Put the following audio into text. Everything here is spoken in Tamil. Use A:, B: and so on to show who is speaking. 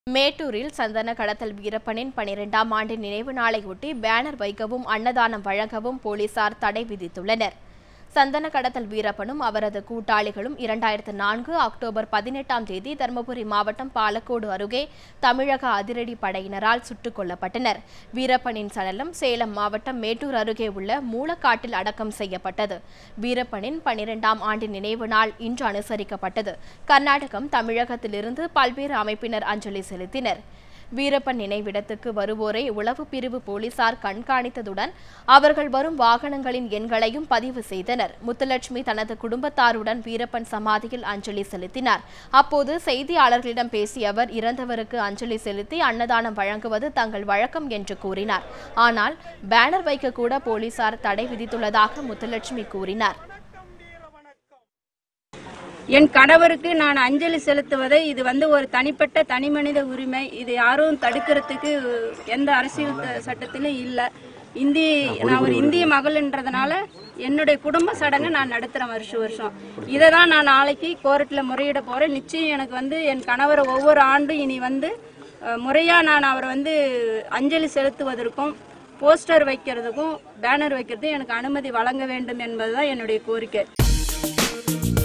A: மேட்டூரில் சந்தன கடத்தல் வீரப்பனின் பனிரெண்டாம் ஆண்டு நினைவு நாளையொட்டி பேனர் வைக்கவும் அன்னதானம் வழங்கவும் போலீசார் தடை விதித்துள்ளனர் சந்தன கடத்தல் வீரப்பனும் அவரது கூட்டாளிகளும் இரண்டாயிரத்து நான்கு அக்டோபர் பதினெட்டாம் தேதி தருமபுரி மாவட்டம் பாலக்கோடு அருகே தமிழக அதிரடி படையினரால் சுட்டுக் கொல்லப்பட்டனர் வீரப்பனின் சடலம் சேலம் மாவட்டம் மேட்டூர் அருகே உள்ள மூலக்காட்டில் அடக்கம் செய்யப்பட்டது வீரப்பனின் பனிரெண்டாம் ஆண்டு நினைவு நாள் இன்று அனுசரிக்கப்பட்டது கர்நாடகம் தமிழகத்திலிருந்து பல்வேறு அமைப்பினர் அஞ்சலி செலுத்தினர் வீரப்பன் நினைவிடத்துக்கு வருவோரை உளவு பிரிவு போலீசார் கண்காணித்ததுடன் அவர்கள் வரும் வாகனங்களின் எண்களையும் பதிவு செய்தனர் முத்துலட்சுமி தனது குடும்பத்தாருடன் வீரப்பன் சமாதியில் அஞ்சலி செலுத்தினார் அப்போது செய்தியாளர்களிடம் பேசிய அவர் இறந்தவருக்கு அஞ்சலி செலுத்தி அன்னதானம் வழங்குவது தங்கள் வழக்கம் என்று கூறினார் ஆனால் பேனர் வைக்க கூட போலீசார் தடை விதித்துள்ளதாக முத்துலட்சுமி கூறினார்
B: என் கணவருக்கு நான் அஞ்சலி செலுத்துவதை இது வந்து ஒரு தனிப்பட்ட தனிமனித உரிமை இது யாரும் தடுக்கிறதுக்கு எந்த அரசியல் த- சட்டத்திலும் இல்லை இந்தி நான் ஒரு இந்திய மகள்ன்றதுனால என்னுடைய குடும்ப சடங்கை நான் நடத்துகிறேன் வருஷம் வருஷம் இதை தான் நான் நாளைக்கு கோர்ட்டில் முறையிட போகிறேன் நிச்சயம் எனக்கு வந்து என் கணவரை ஒவ்வொரு ஆண்டும் இனி வந்து முறையாக நான் அவரை வந்து அஞ்சலி செலுத்துவதற்கும் போஸ்டர் வைக்கிறதுக்கும் பேனர் வைக்கிறதுக்கும் எனக்கு அனுமதி வழங்க வேண்டும் என்பதுதான் என்னுடைய கோரிக்கை